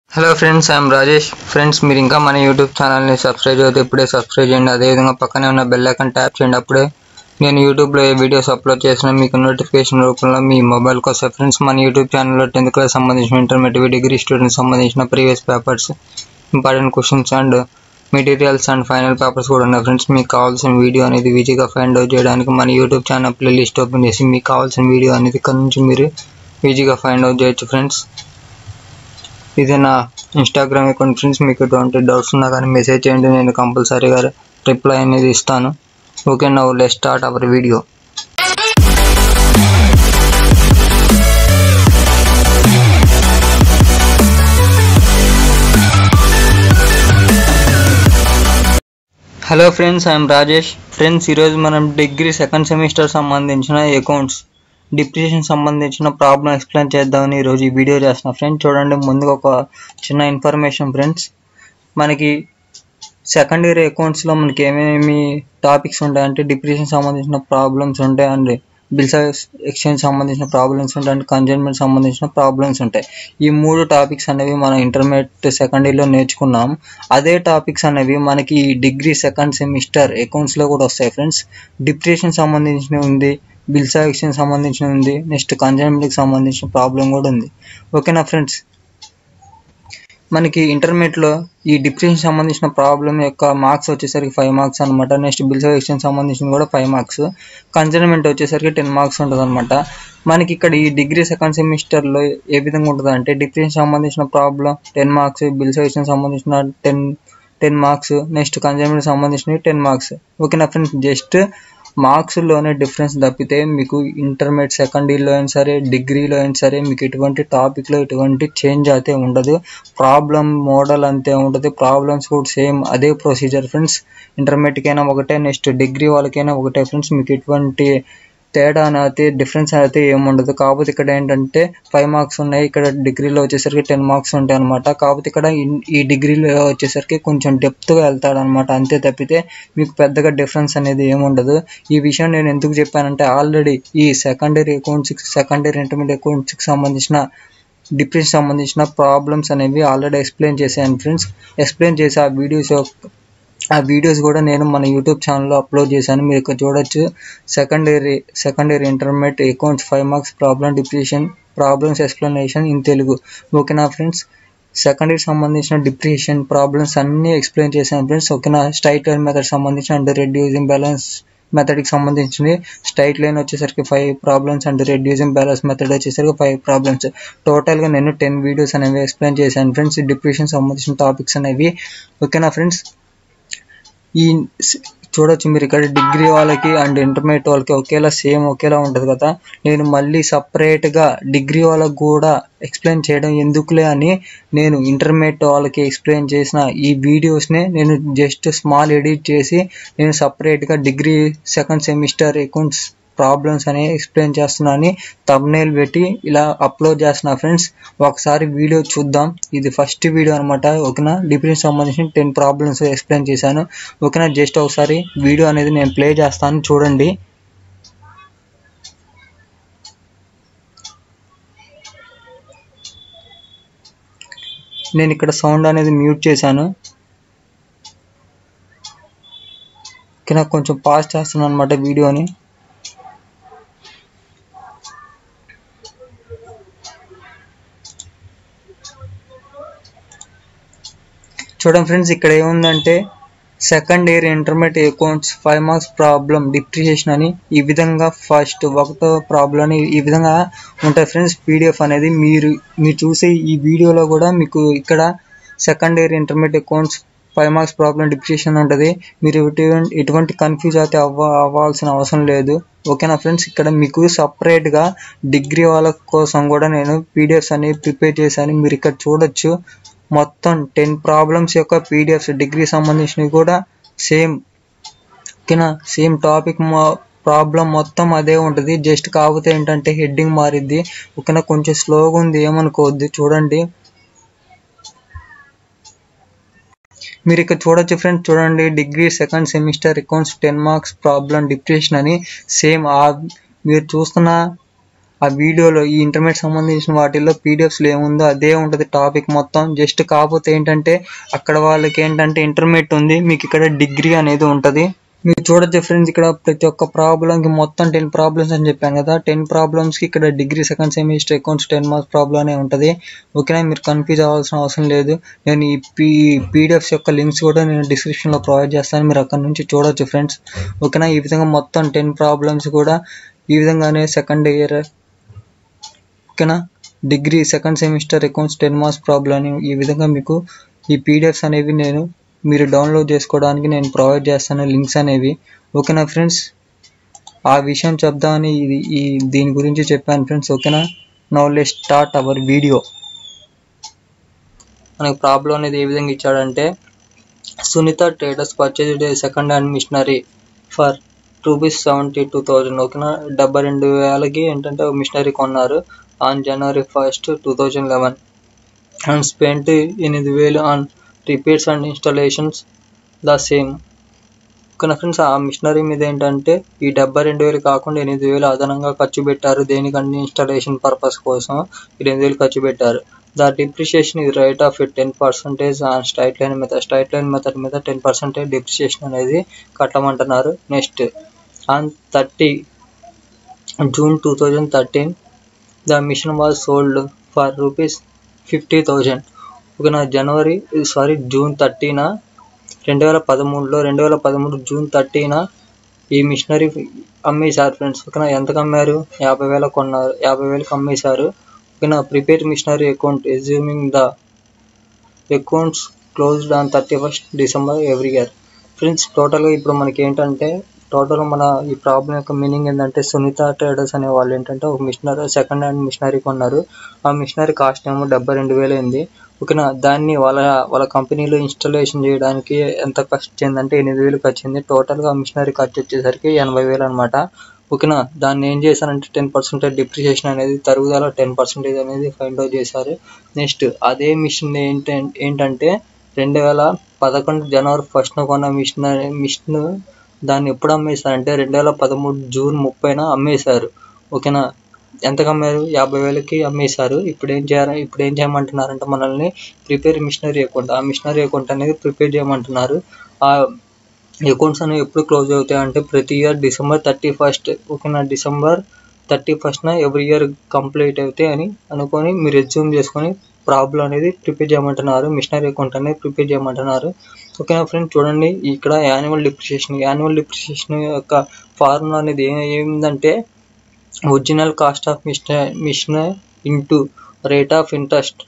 hello friends I'm Rajesh friends మీరు ఇంకా మన యూట్యూబ్ ఛానల్ని సబ్స్క్రైబ్ అయితే ఇప్పుడే సబ్స్క్రైబ్ చేయండి అదేవిధంగా పక్కనే ఉన్న బెల్ ఐకాన్ ట్యాప్ చేయండి అప్పుడే నేను యూట్యూబ్లో ఏ వీడియోస్ అప్లోడ్ చేసినా మీకు నోటిఫికేషన్ రూపంలో మీ మొబైల్కి వస్తాయి ఫ్రెండ్స్ మన యూట్యూబ్ ఛానల్లో టెన్త్ క్లాస్ సంబంధించిన ఇంటర్మీడియట్ డిగ్రీ స్టూడెంట్స్ సంబంధించిన previous papers important questions and materials and final papers కూడా ఉన్నాయి ఫ్రెండ్స్ మీకు కావాల్సిన వీడియో అనేది ఈజీగా ఫైండ్ అవుట్ చేయడానికి మన యూట్యూబ్ ఛానల్ ప్లేలిస్ట్ ఓపెన్ చేసి మీకు కావాల్సిన వీడియో అనేది ఇక్కడ నుంచి మీరు ఈజీగా ఫైండ్ అవుట్ చేయొచ్చు ఫ్రెండ్స్ ఇది నా ఇన్స్టాగ్రామ్ అకౌంట్ ఫ్రెండ్స్ మీకు ఎటువంటి డౌట్స్ ఉన్నా కానీ మెసేజ్ చేయండి నేను కంపల్సరీగా రిప్లై అనేది ఇస్తాను okay now let start our video hello friends I'm Rajesh friends ఈరోజు మనం డిగ్రీ సెకండ్ సెమిస్టర్ సంబంధించిన అకౌంట్స్ డిప్రిషన్ సంబంధించిన ప్రాబ్లం ఎక్స్ప్లెయిన్ చేద్దామని ఈరోజు ఈ వీడియో చేస్తున్నా ఫ్రెండ్స్ చూడండి ముందుగా ఒక చిన్న ఇన్ఫర్మేషన్ ఫ్రెండ్స్ మనకి సెకండ్ ఇయర్ అకౌంట్స్లో మనకి ఏమేమి టాపిక్స్ ఉంటాయంటే డిప్రిషన్ సంబంధించిన ప్రాబ్లమ్స్ ఉంటాయి అండ్ బిల్స్ ఎక్స్చేంజ్ సంబంధించిన ప్రాబ్లమ్స్ ఉంటాయి అండ్ కన్జైన్మెంట్ సంబంధించిన ప్రాబ్లమ్స్ ఉంటాయి ఈ మూడు టాపిక్స్ అనేవి మనం ఇంటర్మీడియట్ సెకండ్ ఇయర్లో నేర్చుకున్నాం అదే టాపిక్స్ అనేవి మనకి డిగ్రీ సెకండ్ సెమిస్టర్ అకౌంట్స్లో కూడా వస్తాయి ఫ్రెండ్స్ డిప్రెషన్ సంబంధించిన ఉంది బిల్స్ ఎక్స్చేంజ్ సంబంధించిన ఉంది నెక్స్ట్ కన్జైన్మెంట్కి సంబంధించిన ప్రాబ్లం కూడా ఉంది ఓకేనా ఫ్రెండ్స్ మనకి ఇంటర్మీడియట్లో ఈ డిప్రెషన్ సంబంధించిన ప్రాబ్లం యొక్క మార్క్స్ వచ్చేసరికి ఫైవ్ మార్క్స్ అనమాట నెక్స్ట్ బిల్స్ ఎక్స్చేంజ్ సంబంధించిన కూడా ఫైవ్ మార్క్స్ కన్జర్మెంట్ వచ్చేసరికి టెన్ మార్క్స్ ఉంటుంది అనమాట మనకి ఇక్కడ ఈ డిగ్రీ సెకండ్ సెమిస్టర్లో ఏ విధంగా ఉంటుంది అంటే డిప్రెషన్ సంబంధించిన problem ten marks bills exchange సంబంధించిన ten ten marks next consignment సంబంధించినవి టెన్ మార్క్స్ ఓకేనా ఫ్రెండ్స్ జస్ట్ మార్క్స్లోనే డిఫరెన్స్ తప్పితే మీకు ఇంటర్మీడియట్ సెకండ్ ఇయర్లో అయినా సరే డిగ్రీలో అయినా సరే మీకు ఎటువంటి టాపిక్లో ఎటువంటి చేంజ్ అయితే ఉండదు ప్రాబ్లం మోడల్ అంతే ఉంటుంది ప్రాబ్లమ్స్ కూడా సేమ్ అదే ప్రొసీజర్ ఫ్రెండ్స్ ఇంటర్మీడియట్కి అయినా ఒకటే నెక్స్ట్ డిగ్రీ వాళ్ళకైనా ఒకటే ఫ్రెండ్స్ మీకు ఎటువంటి తేడా అయితే డిఫరెన్స్ అయితే ఏముండదు కాకపోతే ఇక్కడ ఏంటంటే ఫైవ్ మార్క్స్ ఉన్నాయి ఇక్కడ డిగ్రీలో వచ్చేసరికి టెన్ మార్క్స్ ఉంటాయి అనమాట కాకపోతే ఇక్కడ ఈ డిగ్రీలో వచ్చేసరికి కొంచెం డెప్త్గా వెళ్తాడు అనమాట అంతే తప్పితే మీకు పెద్దగా డిఫరెన్స్ అనేది ఏముండదు ఈ విషయం నేను ఎందుకు చెప్పానంటే ఆల్రెడీ ఈ సెకండరీ అకౌంట్స్కి సెకండరీ ఇంటర్మీడియట్ అకౌంట్స్కి సంబంధించిన డిప్రెషన్ సంబంధించిన ప్రాబ్లమ్స్ అనేవి ఆల్రెడీ ఎక్స్ప్లెయిన్ చేశాను ఫ్రెండ్స్ ఎక్స్ప్లెయిన్ చేసి ఆ వీడియోస్ ఆ వీడియోస్ కూడా నేను మన యూట్యూబ్ ఛానల్లో అప్లోడ్ చేశాను మీరు ఇక్కడ చూడొచ్చు secondary secondary intermediate accounts five marks problem depreciation problems explanation in Telugu ఓకేనా ఫ్రెండ్స్ సెకండ్ ఇయర్ సంబంధించిన డిప్రెషన్ ప్రాబ్లమ్స్ అన్నీ ఎక్స్ప్లెయిన్ చేశాను ఫ్రెండ్స్ ఓకేనా స్ట్రైట్ లైన్ మెథడ్ సంబంధించిన అండ్ రెడ్యూసింగ్ బ్యాలెన్స్ మెథడ్కి సంబంధించింది స్ట్రైట్ లైన్ వచ్చేసరికి five problems and reducing balance method వచ్చేసరికి ఫైవ్ ప్రాబ్లమ్స్ టోటల్గా నేను టెన్ వీడియోస్ అనేవి ఎక్స్ప్లెయిన్ చేశాను ఫ్రెండ్స్ డిప్రెషన్ సంబంధించిన టాపిక్స్ అనేవి ఓకేనా ఫ్రెండ్స్ ఈ చూడొచ్చు మీరు ఇక్కడ డిగ్రీ వాళ్ళకి అండ్ ఇంటర్మీడియట్ వాళ్ళకి ఒకేలా సేమ్ ఒకేలా ఉంటుంది కదా నేను మళ్ళీ సపరేట్గా డిగ్రీ వాళ్ళకి కూడా ఎక్స్ప్లెయిన్ చేయడం ఎందుకులే అని నేను ఇంటర్మీడియట్ వాళ్ళకి ఎక్స్ప్లెయిన్ చేసిన ఈ వీడియోస్ని నేను జస్ట్ స్మాల్ ఎడిట్ చేసి నేను సపరేట్గా degree second semester accounts problems అని ఎక్స్ప్లెయిన్ చేస్తున్నాను తమ్నేల్ పెట్టి ఇలా అప్లోడ్ చేస్తున్నా ఫ్రెండ్స్ ఒకసారి వీడియో చూద్దాం ఇది ఫస్ట్ వీడియో అనమాట ఓకేనా డిప్రెషన్ సంబంధించిన టెన్ ప్రాబ్లమ్స్ ఎక్స్ప్లెయిన్ చేశాను ఓకేనా జస్ట్ ఒకసారి వీడియో అనేది నేను ప్లే చేస్తాను చూడండి నేను ఇక్కడ సౌండ్ అనేది మ్యూట్ చేశాను ఓకేనా కొంచెం పాస్ చేస్తున్నాను అనమాట వీడియోని చూడండి ఫ్రెండ్స్ ఇక్కడ ఏముందంటే second year intermediate accounts five marks problem depreciation అని ఈ విధంగా ఫస్ట్ ఒకటో ప్రాబ్లం అని ఈ విధంగా ఉంటాయి ఫ్రెండ్స్ పీడిఎఫ్ అనేది మీరు మీరు చూసే ఈ వీడియోలో కూడా మీకు ఇక్కడ second year intermediate accounts five marks problem depreciation ఉంటుంది మీరు ఎటువంటి ఎటువంటి కన్ఫ్యూజ్ అయితే అవ్వ అవ్వాల్సిన అవసరం లేదు ఓకేనా ఫ్రెండ్స్ ఇక్కడ మీకు సపరేట్గా డిగ్రీ వాళ్ళ కోసం కూడా నేను పీడిఎఫ్స్ అనేవి ప్రిపేర్ చేశాను మీరు ఇక్కడ చూడొచ్చు మొత్తం టెన్ ప్రాబ్లమ్స్ యొక్క పీడిఎఫ్స్ డిగ్రీ సంబంధించినవి కూడా సేమ్ ఓకేనా సేమ్ టాపిక్ ప్రాబ్లం మొత్తం అదే ఉంటుంది జస్ట్ కాకపోతే ఏంటంటే హెడ్డింగ్ మారిద్ది ఓకేనా కొంచెం స్లోగా ఉంది ఏమనుకోవద్దు చూడండి మీరు ఇక్కడ చూడొచ్చు ఫ్రెండ్స్ చూడండి degree second semester accounts ten marks problem depreciation అని సేమ్ ఆ మీరు చూస్తున్న ఆ వీడియోలో ఈ ఇంటర్మీడియట్ సంబంధించిన వాటిల్లో పీడిఎఫ్స్లో ఏముందో అదే ఉంటుంది టాపిక్ మొత్తం జస్ట్ కాకపోతే ఏంటంటే అక్కడ వాళ్ళకి ఏంటంటే ఇంటర్మీడియట్ ఉంది మీకు ఇక్కడ డిగ్రీ అనేది ఉంటుంది మీరు చూడొచ్చు ఫ్రెండ్స్ ఇక్కడ ప్రతి ఒక్క ప్రాబ్లంకి మొత్తం టెన్ ప్రాబ్లమ్స్ అని చెప్పాను కదా టెన్ ప్రాబ్లమ్స్కి ఇక్కడ degree second semester accounts ten marks problem అనే ఉంటుంది ఓకేనా మీరు కన్ఫ్యూజ్ అవ్వాల్సిన అవసరం లేదు నేను ఈ పీ పీడిఎఫ్స్ యొక్క లింక్స్ కూడా నేను డిస్క్రిప్షన్లో ప్రొవైడ్ చేస్తాను మీరు అక్కడ నుంచి చూడొచ్చు ఫ్రెండ్స్ ఓకేనా ఈ విధంగా మొత్తం టెన్ ప్రాబ్లమ్స్ కూడా ఈ విధంగానే సెకండ్ ఇయర్ ఓకేనా degree second semester accounts ten marks problem అని ఈ విధంగా మీకు ఈ పీడిఎఫ్స్ అనేవి నేను మీరు డౌన్లోడ్ చేసుకోవడానికి నేను ప్రొవైడ్ చేస్తాను లింక్స్ అనేవి ఓకేనా ఫ్రెండ్స్ ఆ విషయం చెప్దామని ఇది ఈ దీని గురించి చెప్పాను ఫ్రెండ్స్ ఓకేనా now let start our video మనకి ప్రాబ్లం అనేది ఏ విధంగా ఇచ్చాడంటే Sunita traders purchase second hand machinery for rupees seventy two thousand ఓకేనా డెబ్బై రెండు వేలకి ఏంటంటే ఒక మిషనరీ కొన్నారు on January first two thousand eleven and spent ఎనిమిది వేలు on repairs and installations the same ఓకేనా ఫ్రెండ్స్ ఆ మిషనరీ మీద ఏంటంటే ఈ డెబ్బై రెండు వేలు కాకుండా ఎనిమిది వేలు అదనంగా ఖర్చు పెట్టారు దేనికంటే ఇన్స్టాలేషన్ పర్పస్ కోసం ఎనిమిది వేలు ఖర్చు పెట్టారు ద డిప్రిషియేషన్ ఇది rate of ten percentage on straight line method straight line method మీద టెన్ పర్సెంటేజ్ డిప్రిషియేషన్ అనేది కట్టమంటున్నారు next on thirty June two thousand thirteen the machine was sold for rupees fifty thousand ఓకేనా January sorry June thirteen రెండు వేల పదమూడులో రెండు వేల పదమూడు జూన్ థర్టీన ఈ మిషనరీ అమ్మేశారు ఫ్రెండ్స్ ఓకేనా ఎంతకు అమ్మారు యాభై వేల కొన్నారు యాభై వేలకు అమ్మేశారు ఓకేనా prepare machinery account assuming the accounts closed on thirty first December every year friends టోటల్గా ఇప్పుడు మనకి ఏంటంటే టోటల్ మన ఈ ప్రాబ్లం యొక్క మీనింగ్ ఏంటంటే సునీత ట్రేడర్స్ అనే వాళ్ళు ఏంటంటే ఒక మిషనరీ సెకండ్ హ్యాండ్ మిషనరీ కొన్నారు ఆ మిషనరీ కాస్ట్ ఏమో డెబ్బై రెండు వేలు అయింది ఓకేనా దాన్ని వాళ్ళ వాళ్ళ కంపెనీలో ఇన్స్టాలేషన్ చేయడానికి ఎంత ఖర్చు వచ్చిందంటే ఎనిమిది వేలు ఖర్చు అయింది టోటల్గా మిషనరీ ఖర్చు వచ్చేసరికి ఎనభై వేలు అనమాట ఓకేనా దాన్ని ఏం చేశారంటే టెన్ పర్సెంటేజ్ డిప్రిషియేషన్ అనేది తరుగుదల టెన్ పర్సెంటేజ్ అనేది ఫైండ్ అవుట్ చేశారు నెక్స్ట్ అదే మిషన్ ఏంట ఏంటంటే రెండు వేల పదకొండు జనవరి ఫస్ట్న కొన్న మిషన్ మిషన్ దాన్ని ఎప్పుడు అమ్మేశారంటే రెండు వేల పదమూడు జూన్ ముప్పైన అమ్మేశారు ఓకేనా ఎంతకు అమ్మారు యాభై వేలకి అమ్మేశారు ఇప్పుడు ఏం చేయాలి ఇప్పుడు ఏం చేయమంటున్నారంటే మనల్ని ప్రిపేర్ మిషనరీ అకౌంట్ ఆ మిషనరీ అకౌంట్ అనేది ప్రిపేర్ చేయమంటున్నారు ఆ అకౌంట్స్ అనేవి ఎప్పుడు క్లోజ్ అవుతాయి అంటే ప్రతి ఇయర్ డిసెంబర్ థర్టీ ఫస్ట్ ఓకేనా డిసెంబర్ థర్టీ ఫస్ట్న ఎవ్రీ ఇయర్ కంప్లీట్ అవుతాయి అని అనుకొని మీరు రెజ్యూమ్ చేసుకొని ప్రాబ్లం అనేది ప్రిపేర్ చేయమంటున్నారు మిషనరీ అకౌంట్ అనేది ప్రిపేర్ చేయమంటున్నారు ఓకేనా ఫ్రెండ్స్ చూడండి ఇక్కడ యాన్యువల్ డిప్రిషియేషన్ యాన్యువల్ డిప్రిషియేషన్ యొక్క ఫార్ములా అనేది ఏ ఏమిందంటే original cost of machine machine into rate of interest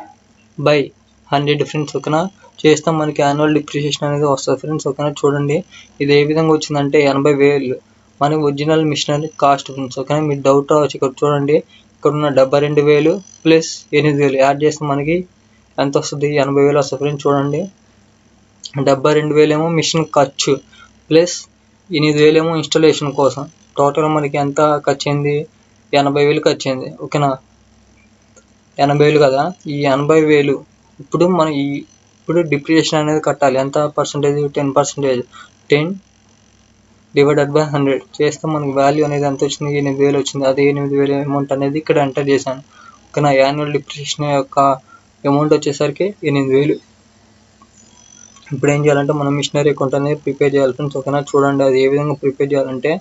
by hundred friends ఓకేనా చేస్తాం మనకి యాన్యువల్ డిప్రిషియేషన్ అనేది వస్తుంది ఫ్రెండ్స్ ఓకేనా చూడండి ఇది ఏ విధంగా వచ్చిందంటే ఎనభై వేలు మనకి ఒరిజినల్ మిషనరీ కాస్ట్ ఫ్రెండ్స్ ఓకేనా మీకు డౌట్ రావచ్చు ఇక్కడ చూడండి ఇక్కడ ఉన్న డెబ్బై రెండు వేలు ప్లస్ ఎనిమిది వేలు యాడ్ చేస్తే మనకి ఎంత వస్తుంది ఎనభై వేలు వస్తుంది ఫ్రెండ్స్ చూడండి డెబ్బై రెండు వేలేమో మిషన్ ఖర్చు ప్లస్ ఎనిమిది వేలేమో ఇన్స్టాలేషన్ కోసం టోటల్ మనకి ఎంత ఖర్చు అయింది ఎనభై వేలు ఖర్చు అయింది ఓకేనా ఎనభై వేలు కదా ఈ ఎనభై వేలు ఇప్పుడు మనం ఈ ఇప్పుడు డిప్రిషియేషన్ అనేది కట్టాలి ఎంత percentage ten percentage ten divided by hundred చేస్తే మనకి వాల్యూ అనేది ఎంత వచ్చింది ఎనిమిది వేలు వచ్చింది అదే ఎనిమిది వేల అమౌంట్ అనేది ఇక్కడ ఎంటర్ చేశాను ఓకేనా యాన్యువల్ డిప్రిషియేషన్ యొక్క అమౌంట్ వచ్చేసరికి ఎనిమిది వేలు ఇప్పుడు ఏం చేయాలంటే మనం మిషనరీ అకౌంట్ అనేది ప్రిపేర్ చేయాలి ఫ్రెండ్స్ ఓకేనా చూడండి అది ఏ విధంగా ప్రిపేర్ చేయాలంటే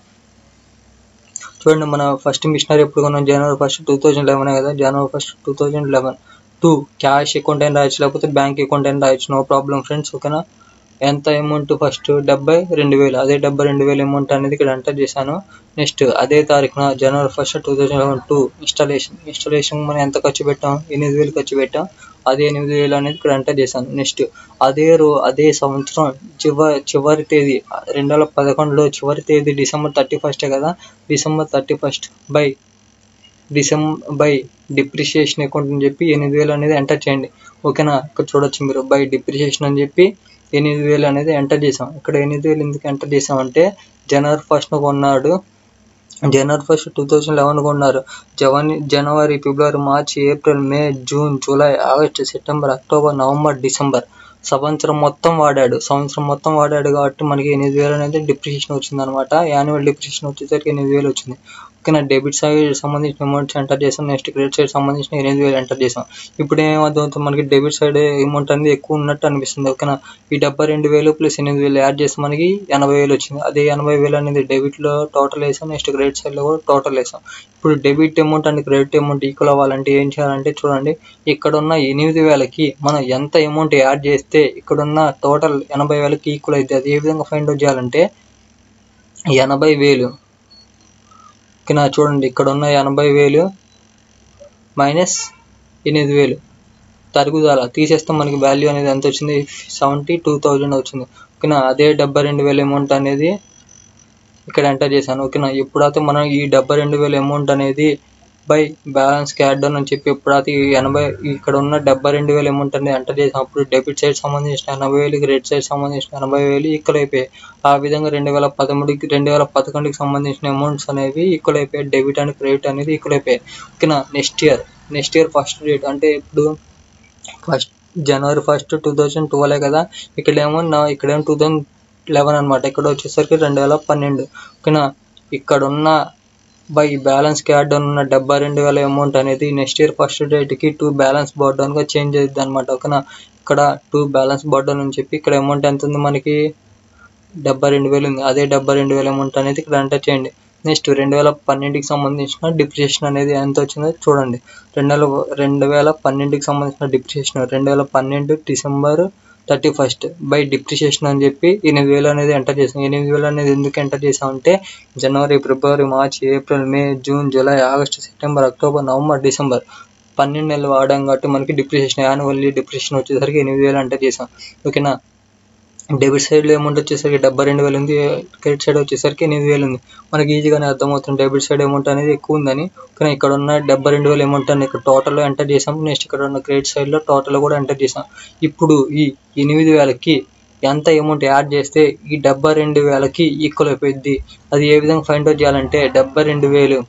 చూడండి మన ఫస్ట్ మిషనరీ ఎప్పుడు కొన్నాం January first two thousand eleven కదా January first two thousand eleven to cash account అయినా రాయొచ్చు లేకపోతే బ్యాంక్ అకౌంట్ అయినా రాయొచ్చు నో ప్రాబ్లం ఫ్రెండ్స్ ఓకేనా ఎంత అమౌంట్ ఫస్ట్ డెబ్బై రెండు వేలు అదే డెబ్బై రెండు వేలు అమౌంట్ అనేది ఇక్కడ ఎంటర్ చేశాను నెక్స్ట్ అదే తారీఖున January first two thousand eleven to installation installation మనం ఎంత ఖర్చు పెట్టాం ఎనిమిది వేలు ఖర్చు పెట్టాం అదే ఎనిమిది వేలు అనేది ఇక్కడ ఎంటర్ చేశాను నెక్స్ట్ అదే రో అదే సంవత్సరం చివరి చివరి తేదీ రెండు వేల పదకొండులో చివరి తేదీ డిసెంబర్ థర్టీ ఫస్టే కదా December thirty first by December by depreciation account అని చెప్పి ఎనిమిది వేలు అనేది ఎంటర్ చేయండి ఓకేనా ఇక్కడ చూడొచ్చు మీరు బై డిప్రిషియేషన్ అని చెప్పి ఎనిమిది వేలు అనేది ఎంటర్ చేసాం ఇక్కడ ఎనిమిది వేలు ఎందుకు ఎంటర్ చేసామంటే జనవరి ఫస్ట్న కొన్నాడు January first two thousand eleven కొన్నారు జవన్ January February March April May June July August September October November December సంవత్సరం మొత్తం వాడాడు సంవత్సరం మొత్తం వాడాడు కాబట్టి మనకి ఎనిమిది వేలు అనేది డిప్రిషియేషన్ వచ్చింది అనమాట యాన్యువల్ డిప్రిషియేషన్ వచ్చేసరికి ఎనిమిది వేలు వచ్చింది ఓకేనా డెబిట్ సైడ్ సంబంధించిన అమౌంట్స్ ఎంటర్ చేసాం నెక్స్ట్ క్రెడిట్ సైడ్ సంబంధించిన ఎనిమిది వేలు ఎంటర్ చేసాం ఇప్పుడు ఏమవుతుంది మనకి డెబిట్ సైడ్ అమౌంట్ అనేది ఎక్కువ ఉన్నట్టు అనిపిస్తుంది ఓకేనా ఈ డెబ్బై రెండు వేలు ప్లస్ ఎనిమిది వేలు యాడ్ చేస్తే మనకి ఎనభై వేలు వచ్చింది అదే ఎనభై వేలు అనేది డెబిట్ లో టోటల్ వేసాం నెక్స్ట్ క్రెడిట్ సైడ్ లో కూడా టోటల్ వేసాం ఇప్పుడు debit amount and credit amount equal అవ్వాలంటే ఏం చేయాలంటే చూడండి ఇక్కడ ఉన్న ఎనిమిది వేలకి మనం ఎంత అమౌంట్ యాడ్ చేస్తే ఇక్కడ ఉన్న టోటల్ ఎనభై వేలకి ఈక్వల్ అవుతుంది అది ఏ విధంగా ఫైండ్ అవుట్ చేయాలంటే ఎనభై వేలు ఓకేనా చూడండి ఇక్కడ ఉన్న ఎనభై వేలు మైనస్ ఎనిమిది వేలు తరుగుదల తీసేస్తే మనకి వాల్యూ అనేది ఎంత వచ్చింది సెవెంటీ టూ థౌజండ్ వచ్చింది ఓకేనా అదే డెబ్బై రెండు వేల అమౌంట్ అనేది ఇక్కడ ఎంటర్ చేశాను ఓకేనా ఎప్పుడైతే మనం ఈ డెబ్బై రెండు వేల అమౌంట్ అనేది బై బ్యాలెన్స్ క్యాడ్ డౌన్ అని చెప్పి ఎప్పుడైతే ఈ ఎనభై ఇక్కడ ఉన్న డెబ్బై రెండు వేల అమౌంట్ అనేది ఎంటర్ చేసినప్పుడు డెబిట్ సైడ్ సంబంధించిన ఎనభై వేలు క్రెడిట్ సైడ్ సంబంధించిన ఎనభై వేలు ఈక్వల్ అయిపోయాయి ఆ విధంగా రెండు వేల పదమూడుకి రెండు వేల పదకొండుకి సంబంధించిన అమౌంట్స్ అనేవి ఈక్వల్ అయిపోయాయి డెబిట్ అండ్ క్రెడిట్ అనేది ఈక్వల్ అయిపోయాయి ఓకేనా next year next year first date అంటే ఇప్పుడు first January first two thousand twelve కదా ఇక్కడేమో నా ఇక్కడేమో టూ థౌజండ్ లెవెన్ అనమాట ఇక్కడ వచ్చేసరికి రెండు వేల పన్నెండు ఓకేనా ఇక్కడ ఉన్న బై బ్యాలెన్స్ క్యాడ్ డౌన్ ఉన్న డెబ్బై రెండు వేల అమౌంట్ అనేది నెక్స్ట్ ఇయర్ ఫస్ట్ డేట్కి టూ బ్యాలెన్స్ బోర్డౌన్ గా చేంజ్ అవుతుంది అనమాట ఓకేనా ఇక్కడ టూ బ్యాలెన్స్ బోర్డౌన్ అని చెప్పి ఇక్కడ అమౌంట్ ఎంత ఉంది మనకి డెబ్బై రెండు వేలు ఉంది అదే డెబ్బై రెండు వేల అమౌంట్ అనేది ఇక్కడ ఎంటర్ చేయండి నెక్స్ట్ రెండు వేల పన్నెండుకి సంబంధించిన డిప్రిషియేషన్ అనేది ఎంత వచ్చిందో చూడండి రెండు వేల రెండు వేల పన్నెండుకి సంబంధించిన డిప్రిషియేషన్ రెండు వేల పన్నెండు December thirty first by depreciation అని చెప్పి ఎనిమిది వేలు అనేది ఎంటర్ చేసాం ఎనిమిది వేలు అనేది ఎందుకు ఎంటర్ చేసామంటే January February March April May June July August September October November December పన్నెండు నెలలు వాడాం కాబట్టి మనకి డిప్రిషియేషన్ యాన్యువల్లీ డిప్రిషియేషన్ వచ్చేసరికి ఎనిమిది వేలు ఎంటర్ చేసాం ఓకేనా డెబిట్ సైడ్లో అమౌంట్ వచ్చేసరికి డెబ్బై రెండు వేలు ఉంది క్రెడిట్ సైడ్ వచ్చేసరికి ఎనిమిది వేలు ఉంది మనకి ఈజీగానే అర్థమవుతుంది డెబిట్ సైడ్ అమౌంట్ అనేది ఎక్కువ ఉందని కానీ ఇక్కడ ఉన్న డెబ్బై రెండు వేల అమౌంట్ అని ఇక్కడ టోటల్లో ఎంటర్ చేసాం నెక్స్ట్ ఇక్కడ ఉన్న క్రెడిట్ సైడ్లో టోటల్ కూడా ఎంటర్ చేసాం ఇప్పుడు ఈ ఎనిమిది వేలకి ఎంత అమౌంట్ యాడ్ చేస్తే ఈ డెబ్బై రెండు వేలకి ఈక్వల్ అయిపోయింది అది ఏ విధంగా ఫైండ్ అవుట్ చేయాలంటే డెబ్బై రెండు వేలు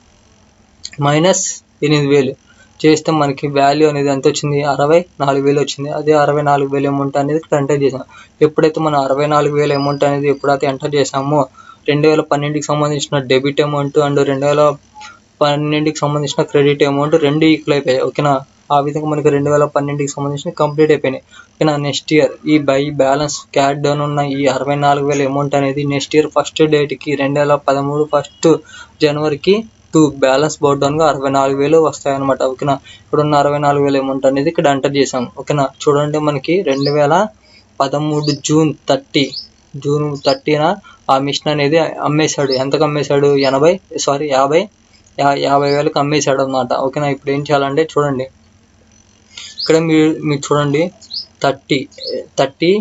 మైనస్ ఎనిమిది వేలు చేస్తే మనకి వాల్యూ అనేది ఎంత వచ్చింది అరవై నాలుగు వేలు వచ్చింది అదే అరవై నాలుగు వేలు అమౌంట్ అనేది ఇక్కడ ఎంటర్ చేసాం ఎప్పుడైతే మనం అరవై నాలుగు వేల అమౌంట్ అనేది ఎప్పుడైతే ఎంటర్ చేసామో రెండు వేల పన్నెండుకి సంబంధించిన డెబిట్ అమౌంట్ అండ్ రెండు వేల పన్నెండుకి సంబంధించిన క్రెడిట్ అమౌంట్ రెండు ఈక్వల్ అయిపోయాయి ఓకేనా ఆ విధంగా మనకి రెండు వేల పన్నెండుకి సంబంధించిన కంప్లీట్ అయిపోయినాయి ఓకేనా నెక్స్ట్ ఇయర్ ఈ బై బ్యాలెన్స్ క్యాడ్ డౌన్ ఉన్న ఈ అరవై నాలుగు వేల అమౌంట్ అనేది నెక్స్ట్ ఇయర్ ఫస్ట్ డేట్కి రెండు వేల పదమూడు ఫస్ట్ జనవరికి టూ బ్యాలెన్స్ గా అరవై నాలుగు వేలు వస్తాయన్నమాట ఓకేనా ఇక్కడ ఉన్న అరవై నాలుగు వేల అమౌంట్ అనేది ఇక్కడ ఎంటర్ చేసాం ఓకేనా చూడండి మనకి రెండు వేల పదమూడు జూన్ థర్టీ జూన్ థర్టీన ఆ మిషన్ అనేది అమ్మేశాడు ఎంతకు అమ్మేశాడు ఎనభై సారీ యాభై యా- యాభై వేలకు అమ్మేశాడు అనమాట ఓకేనా ఇప్పుడు ఏం చేయాలంటే చూడండి ఇక్కడ మీరు మీరు చూడండి thirty thirty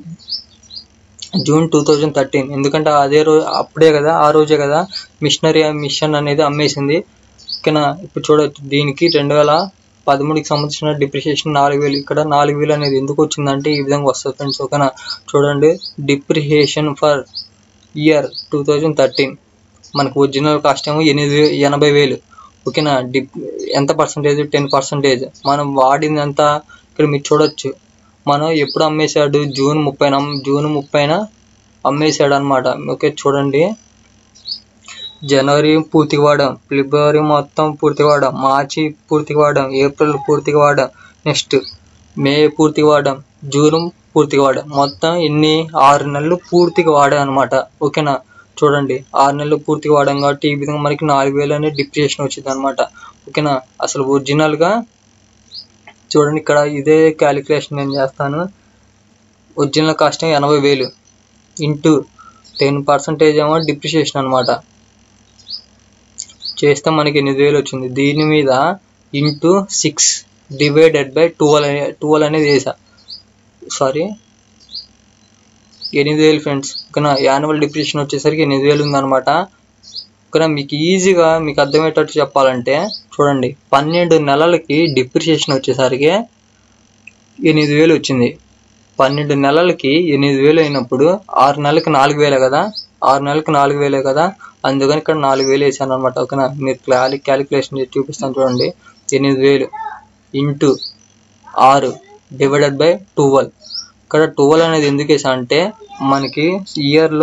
June two thousand thirteen ఎందుకంటే అదే రోజు అప్పుడే కదా ఆ రోజే కదా మిషనరీ మిషన్ అనేది అమ్మేసింది ఓకేనా ఇప్పుడు చూడొచ్చు దీనికి రెండు వేల పదమూడుకి సంబంధించిన డిప్రిషియేషన్ నాలుగు వేలు ఇక్కడ నాలుగు వేలు అనేది ఎందుకు వచ్చిందంటే ఈ విధంగా వస్తుంది ఫ్రెండ్స్ ఓకేనా చూడండి depreciation for year two thousand thirteen మనకు ఒరిజినల్ కాస్ట్ ఏమో ఎనిమిది వే- ఎనభై వేలు ఓకేనా డిప్ ఎంత పర్సంటేజ్ టెన్ పర్సంటేజ్ మనం వాడింది ఎంత ఇక్కడ మీరు చూడొచ్చు మనం ఎప్పుడు అమ్మేశాడు జూన్ ముప్పైన జూన్ ముప్పైన అమ్మేశాడు అనమాట ఓకే చూడండి జనవరి పూర్తిగా వాడాం ఫిబ్రవరి మొత్తం పూర్తిగా వాడాం మార్చి పూర్తిగా వాడాం ఏప్రిల్ పూర్తిగా వాడాం నెక్స్ట్ మే పూర్తిగా వాడాం జూన్ పూర్తిగా వాడాం మొత్తం ఇన్ని ఆరు నెలలు పూర్తిగా వాడాం అనమాట ఓకేనా చూడండి ఆరు నెలలు పూర్తిగా వాడాం కాబట్టి ఈ విధంగా మనకి నాలుగు వేలు అనేది డిప్రిషియేషన్ వచ్చింది అనమాట ఓకేనా అసలు ఒరిజినల్ గా చూడండి ఇక్కడ ఇదే క్యాలిక్యులేషన్ నేను చేస్తాను ఒరిజినల్ కాస్ట్ ఎనభై వేలు ఇంటూ టెన్ పర్సెంటేజ్ ఏమో డిప్రిషియేషన్ అనమాట చేస్తే మనకి ఎనిమిది వేలు వచ్చింది దీని మీద into six divided by twelve అనే ట్వెల్వ్ అనేది వేసా సారీ ఎనిమిది వేలు ఫ్రెండ్స్ ఓకేనా యాన్యువల్ డిప్రిషియేషన్ వచ్చేసరికి ఎనిమిది వేలు ఉందన్నమాట ఓకేనా మీకు ఈజీగా మీకు అర్థమయ్యేటట్టు చెప్పాలంటే చూడండి పన్నెండు నెలలకి డిప్రిషియేషన్ వచ్చేసరికి ఎనిమిది వేలు వచ్చింది పన్నెండు నెలలకి ఎనిమిది వేలు అయినప్పుడు ఆరు నెలలకి నాలుగు వేలే కదా ఆరు నెలలకి నాలుగు వేలే కదా అందుకని ఇక్కడ నాలుగు వేలు వేసాను అనమాట ఓకేనా మీరు క్లాలి క్యాలిక్యులేషన్ చేసి చూపిస్తాను చూడండి ఎనిమిది వేలు ఇంటూ ఆరు డివైడెడ్ బై ట్వెల్వ్ ఇక్కడ ట్వెల్వ్ అనేది ఎందుకు వేసా అంటే మనకి ఇయర్లో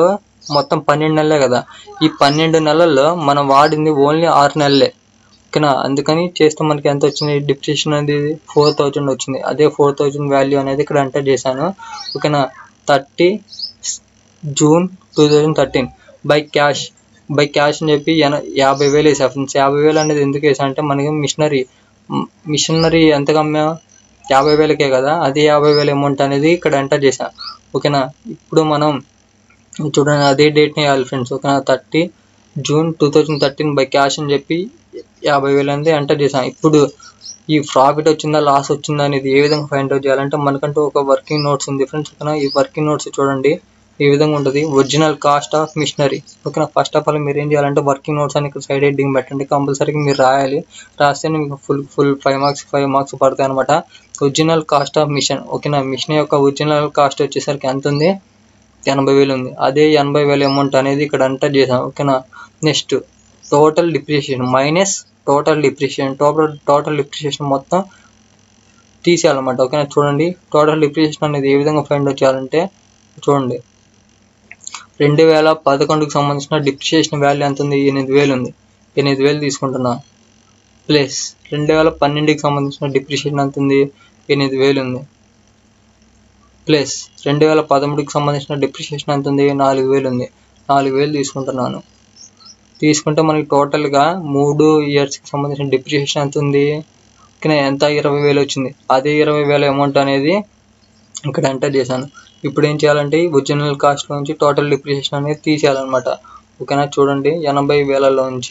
మొత్తం పన్నెండు నెలలే కదా ఈ పన్నెండు నెలల్లో మనం వాడింది ఓన్లీ ఆరు నెలలే ఓకేనా అందుకని చేస్తే మనకి ఎంత వచ్చింది డిప్రెషన్ అనేది ఫోర్ థౌజండ్ వచ్చింది అదే ఫోర్ థౌజండ్ వాల్యూ అనేది ఇక్కడ ఎంటర్ చేశాను ఓకేనా thirty June two thousand thirteen by cash by cash అని చెప్పి ఎన యాభై వేలు వేసా ఫ్రెండ్స్ యాభై వేలు అనేది ఎందుకు వేసా అంటే మనకి మిషనరీ మిషనరీ ఎంతకు అమ్మా యాభై వేలకే కదా అది యాభై వేల అమౌంట్ అనేది ఇక్కడ ఎంటర్ చేసా ఓకేనా ఇప్పుడు మనం చూడండి అదే డేట్ని వేయాలి ఫ్రెండ్స్ ఓకేనా thirty June two thousand thirteen by cash అని చెప్పి యాభై వేలు అనేది ఎంటర్ చేసాం ఇప్పుడు ఈ ప్రాఫిట్ వచ్చిందా లాస్ వచ్చిందా అనేది ఏ విధంగా ఫైండ్ అవుట్ చేయాలంటే మనకంటూ ఒక వర్కింగ్ నోట్స్ ఉంది ఫ్రెండ్స్ ఓకేనా ఈ వర్కింగ్ నోట్స్ చూడండి ఈ విధంగా ఉంటుంది ఒరిజినల్ కాస్ట్ ఆఫ్ మిషనరీ ఓకేనా ఫస్ట్ ఆఫ్ ఆల్ మీరు ఏం చేయాలంటే వర్కింగ్ నోట్స్ అని ఇక్కడ సైడ్ హెడ్డింగ్ పెట్టండి కంపల్సరీగా మీరు రాయాలి రాస్తేనే మీకు full full five marks five marks పడతాయి అనమాట ఒరిజినల్ కాస్ట్ ఆఫ్ మిషన్ ఓకేనా మిషన్ యొక్క ఒరిజినల్ కాస్ట్ వచ్చేసరికి ఎంత ఉంది ఎనభై వేలు ఉంది అదే ఎనభై వేల అమౌంట్ అనేది ఇక్కడ ఎంటర్ చేసాం ఓకేనా next total depreciation minus total depreciation total total depreciation మొత్తం తీసేయాలన్నమాట ఓకేనా చూడండి టోటల్ డిప్రిషియేషన్ అనేది ఏ విధంగా ఫైండ్ అవుట్ చేయాలంటే చూడండి రెండు వేల పదకొండుకి సంబంధించిన డిప్రిషియేషన్ వాల్యూ ఎంత ఉంది ఎనిమిది వేలు ఉంది ఎనిమిది వేలు తీసుకుంటున్నా ప్లస్ రెండు వేల పన్నెండుకి సంబంధించిన డిప్రిషియేషన్ ఎంత ఉంది ఎనిమిది వేలు ఉంది ప్లస్ రెండు వేల పదమూడుకి సంబంధించిన డిప్రిషియేషన్ ఎంత ఉంది నాలుగు వేలు ఉంది నాలుగు వేలు తీసుకుంటున్నాను తీసుకుంటే మనకి టోటల్గా మూడు ఇయర్స్కి సంబంధించిన డిప్రిషియేషన్ ఎంత ఉంది ఓకే ఎంత ఇరవై వేలు వచ్చింది అదే ఇరవై వేల అమౌంట్ అనేది ఇక్కడ ఎంటర్ చేశాను ఇప్పుడు ఏం చేయాలంటే ఒరిజినల్ కాస్ట్ నుంచి టోటల్ డిప్రిషియేషన్ అనేది తీసేయాలన్నమాట ఓకేనా చూడండి ఎనభై వేలలోంచి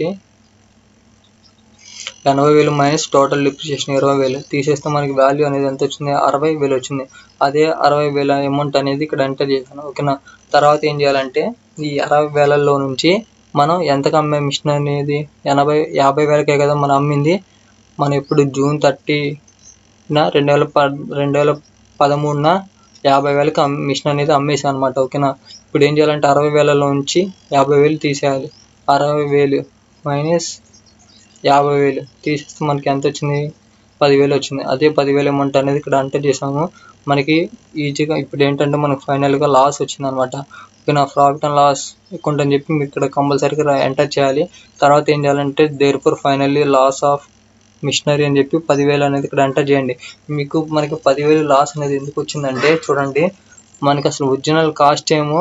ఎనభై వేలు మైనస్ టోటల్ డిప్రిషియేషన్ ఇరవై వేలు తీసేస్తే మనకి వాల్యూ అనేది ఎంత వచ్చింది అరవై వేలు వచ్చింది అదే అరవై వేల అమౌంట్ అనేది ఇక్కడ ఎంటర్ చేశాను ఓకేనా తర్వాత ఏం చేయాలంటే ఈ అరవై వేలలో నుంచి మనం ఎంతకు అమ్మే మిషన్ అనేది ఎనభై యాభై వేలకే కదా మనం అమ్మింది మనం ఇప్పుడు జూన్ థర్టీన రెండు వేల ప రెండు వేల పదమూడున యాభై వేలకు అమ్ మిషన్ అనేది అమ్మేసాను అనమాట ఓకేనా ఇప్పుడు ఏం చేయాలంటే అరవై వేలలో నుంచి యాభై వేలు తీసేయాలి అరవై వేలు మైనస్ యాభై వేలు తీసేస్తే మనకి ఎంత వచ్చింది పదివేలు వచ్చింది అదే పదివేలు అమౌంట్ అనేది ఇక్కడ ఎంటర్ చేసాము మనకి ఈజీగా ఇప్పుడు ఏంటంటే మనకు ఫైనల్గా లాస్ వచ్చింది అనమాట ఓకేనా ప్రాఫిట్ అండ్ లాస్ అకౌంట్ అని చెప్పి మీరు ఇక్కడ కంపల్సరీగా ఎంటర్ చేయాలి తర్వాత ఏం చేయాలంటే therefore finally loss of machinery అని చెప్పి పదివేలు అనేది ఇక్కడ ఎంటర్ చేయండి మీకు మనకి పదివేలు లాస్ అనేది ఎందుకు వచ్చిందంటే చూడండి మనకి అసలు ఒరిజినల్ కాస్ట్ ఏమో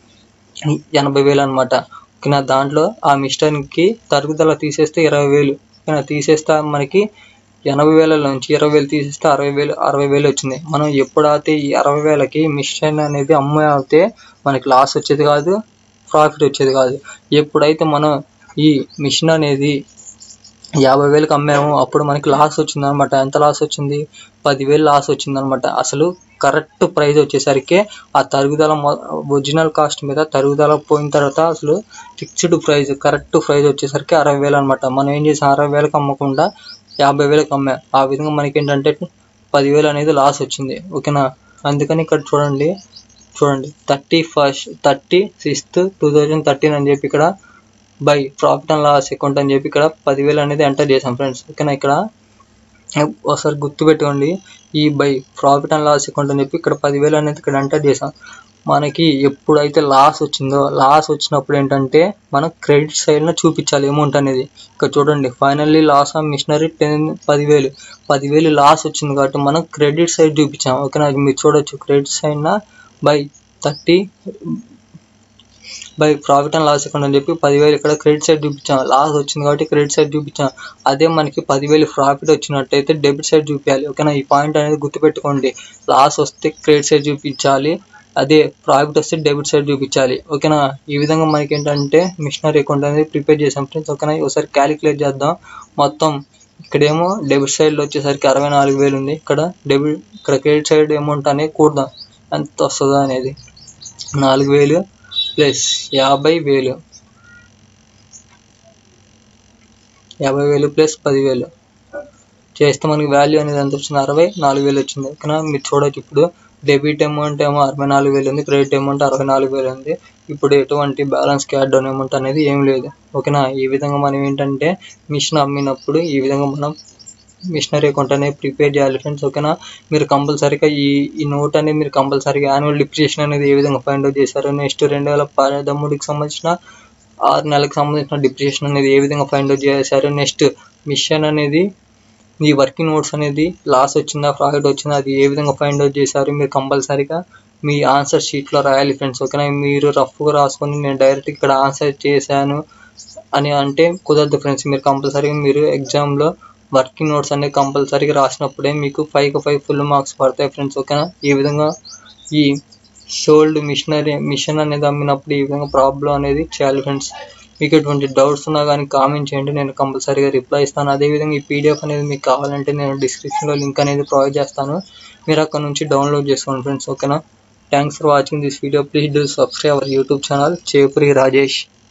ఎనభై వేలు అనమాట ఓకేనా దాంట్లో ఆ మిషన్కి తరుగుదల తీసేస్తే ఇరవై వేలు ఓకేనా తీసేస్తే మనకి ఎనభై వేల నుంచి ఇరవై వేలు తీసేస్తే అరవై వేలు అరవై వేలు వచ్చింది మనం ఎప్పుడైతే ఈ అరవై వేలకి మిషన్ అనేది అమ్మే అయితే మనకి లాస్ వచ్చేది కాదు ప్రాఫిట్ వచ్చేది కాదు ఎప్పుడైతే మనం ఈ మిషన్ అనేది యాభై వేలకు అమ్మాము అప్పుడు మనకి లాస్ వచ్చింది అనమాట ఎంత లాస్ వచ్చింది పదివేలు లాస్ వచ్చింది అనమాట అసలు కరెక్ట్ ప్రైస్ వచ్చేసరికి ఆ తరుగుదల ఒరిజినల్ కాస్ట్ మీద తరుగుదల పోయిన తర్వాత అసలు ఫిక్స్డ్ ప్రైస్ కరెక్ట్ ప్రైస్ వచ్చేసరికి అరవై వేలు అనమాట మనం ఏం చేసాం అరవై వేలకు అమ్మకుండా యాభై వేలకు అమ్మాం ఆ విధంగా మనకి ఏంటంటే పదివేలు అనేది లాస్ వచ్చింది ఓకేనా అందుకని ఇక్కడ చూడండి చూడండి thirty first thirty sixth two thousand thirteen అని చెప్పి ఇక్కడ by profit and loss account అని చెప్పి ఇక్కడ పదివేలు అనేది ఎంటర్ చేసాం ఫ్రెండ్స్ ఓకేనా ఇక్కడ ఒకసారి గుర్తుపెట్టుకోండి ఈ by profit and loss account అని చెప్పి ఇక్కడ పదివేలు అనేది ఇక్కడ ఎంటర్ చేసాం మనకి ఎప్పుడైతే లాస్ వచ్చిందో లాస్ వచ్చినప్పుడు ఏంటంటే మనం క్రెడిట్ సైడ్లో చూపించాలి అమౌంట్ అనేది ఇక్కడ చూడండి finally loss of machinery ten పదివేలు పదివేలు లాస్ వచ్చింది కాబట్టి మనం క్రెడిట్ సైడ్ చూపించాం ఓకేనా మీరు చూడొచ్చు క్రెడిట్ సైడ్న by thirty by profit and loss account అని చెప్పి పదివేలు ఇక్కడ క్రెడిట్ సైడ్ చూపించాం లాస్ వచ్చింది కాబట్టి క్రెడిట్ సైడ్ చూపించాం అదే మనకి పదివేలు ప్రాఫిట్ వచ్చినట్టయితే డెబిట్ సైడ్ చూపించాలి ఓకేనా ఈ పాయింట్ అనేది గుర్తుపెట్టుకోండి లాస్ వస్తే క్రెడిట్ సైడ్ చూపించాలి అదే ప్రాఫిట్ వస్తే డెబిట్ సైడ్ చూపించాలి ఓకేనా ఈ విధంగా మనకి ఏంటంటే మిషనరీ అకౌంట్ అనేది ప్రిపేర్ చేసాం ఫ్రెండ్స్ ఓకేనా ఒకసారి క్యాలిక్యులేట్ చేద్దాం మొత్తం ఇక్కడేమో డెబిట్ సైడ్లో వచ్చేసరికి అరవై నాలుగు వేలు ఉంది ఇక్కడ డెబిట్ ఇక్కడ క్రెడిట్ సైడ్ అమౌంట్ అనేది కూడదాం ఎంత వస్తుందో అనేది నాలుగు వేలు ప్లస్ యాభై వేలు యాభై వేలు ప్లస్ పదివేలు చేస్తే మనకి వాల్యూ అనేది ఎంత వచ్చింది అరవై నాలుగు వేలు వచ్చింది ఓకేనా మీరు చూడొచ్చు ఇప్పుడు డెబిట్ అమౌంట్ ఏమో అరవై నాలుగు వేలు ఉంది క్రెడిట్ అమౌంట్ అరవై నాలుగు వేలు ఉంది ఇప్పుడు ఎటువంటి బ్యాలెన్స్ క్యాడ్ డౌన్ అమౌంట్ అనేది ఏం లేదు ఓకేనా ఈ విధంగా మనం ఏంటంటే మిషన్ అమ్మినప్పుడు ఈ విధంగా మనం మిషనరీ అకౌంట్ అనేది ప్రిపేర్ చేయాలి ఫ్రెండ్స్ ఓకేనా మీరు కంపల్సరీగా ఈ ఈ నోట్ అనేది మీరు కంపల్సరీగా యాన్యువల్ డిప్రిషియేషన్ అనేది ఏ విధంగా ఫైండ్ అవుట్ చేశారు నెక్స్ట్ రెండు వేల పదమూడుకి సంబంధించిన ఆరు నెలలకు సంబంధించిన డిప్రిషియేషన్ అనేది ఏ విధంగా ఫైండ్ అవుట్ చేశారు నెక్స్ట్ మిషన్ అనేది ఈ వర్కింగ్ నోట్స్ అనేది లాస్ వచ్చిందా ప్రాఫిట్ వచ్చిందా అది ఏ విధంగా ఫైండ్ అవుట్ చేశారు మీరు కంపల్సరీగా మీ ఆన్సర్ షీట్లో రాయాలి ఫ్రెండ్స్ ఓకేనా మీరు రఫ్గా రాసుకొని నేను డైరెక్ట్ ఇక్కడ ఆన్సర్ చేశాను అని అంటే కుదరదు ఫ్రెండ్స్ మీరు కంపల్సరీగా మీరు ఎగ్జామ్లో వర్కింగ్ నోట్స్ అనేది కంపల్సరీగా రాసినప్పుడే మీకు ఫైవ్కి ఫైవ్ ఫుల్ మార్క్స్ పడతాయి ఫ్రెండ్స్ ఓకేనా ఈ విధంగా ఈ షోల్డ్ మిషనరీ మిషన్ అనేది అమ్మినప్పుడు ఈ విధంగా ప్రాబ్లం అనేది చేయాలి ఫ్రెండ్స్ మీకు ఎటువంటి డౌట్స్ ఉన్నా కానీ కామెంట్ చేయండి నేను కంపల్సరీగా రిప్లై ఇస్తాను అదేవిధంగా ఈ పీడిఎఫ్ అనేది మీకు కావాలంటే నేను డిస్క్రిప్షన్లో లింక్ అనేది ప్రొవైడ్ చేస్తాను మీరు అక్కడ నుంచి డౌన్లోడ్ చేసుకోండి ఫ్రెండ్స్ ఓకేనా thanks for watching this video please do subscribe our YouTube channel Chepuri Rajesh